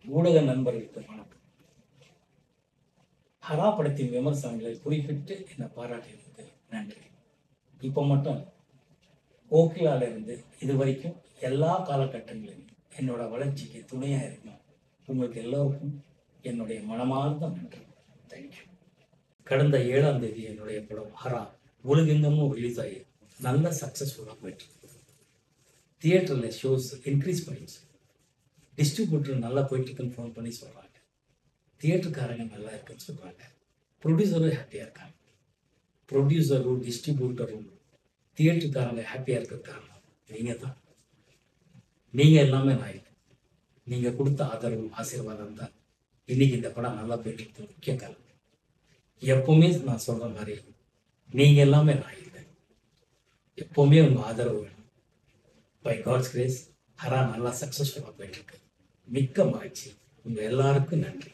ஊடக நண்பர்களுக்கு வணக்கம் ஹரா படத்தின் விமர்சனங்களை குறிப்பிட்டு என்னை பாராட்டியதுக்கு நன்றி இப்போ மட்டும் இல்ல. கோகிலால இருந்து இது வரைக்கும் எல்லா காலகட்டங்களிலும் என்னோட வளர்ச்சிக்கு துணையாக இருக்கும் உங்களுக்கு எல்லோருக்கும் என்னுடைய மனமார்ந்த நன்றி தேங்க்யூ கடந்த ஏழாம் தேதி என்னுடைய படம் ஹரா உலகெங்கமும் ரிலீஸ் ஆகி நல்ல சக்ஸஸ்ஃபுல்லாக போயிட்டு இருக்கு தியேட்டரில் ஷோஸ் இன்க்ரீஸ் பண்ணிடுச்சு டிஸ்ட்ரிபியூட்டர் நல்லா போயிட்டு இருக்குன்னு ஃபோன் பண்ணி சொல்கிறாங்க தியேட்டருக்காரங்க நல்லா இருக்குன்னு சொல்கிறாங்க ப்ரொடியூசரும் ஹாப்பியாக இருக்காங்க ப்ரொடியூசரும் டிஸ்ட்ரிபியூட்டரும் தியேட்டருக்காரங்க ஹாப்பியாக இருக்கிறதுக்காரங்க நீங்கள் தான் நீங்கள் எல்லாமே நான் இல்லை நீங்கள் கொடுத்த ஆதரவு ஆசீர்வாதம் தான் இன்னைக்கு இந்த படம் நல்லா போயிட்டு இருக்கு முக்கிய காரணம் எப்பவுமே நான் சொல்கிற மாதிரி நீங்கள் எல்லாமே நான் இல்லை எப்பவுமே உங்கள் ஆதரவு வேணும் பை காட்ஸ் கிரேஸ் ஹரா நல்லா சக்ஸஸ்ஃபுல்லாக போயிட்டு இருக்கு மிக்க மகிழ்ச்சி உங்கள் எல்லாருக்கும் நன்றி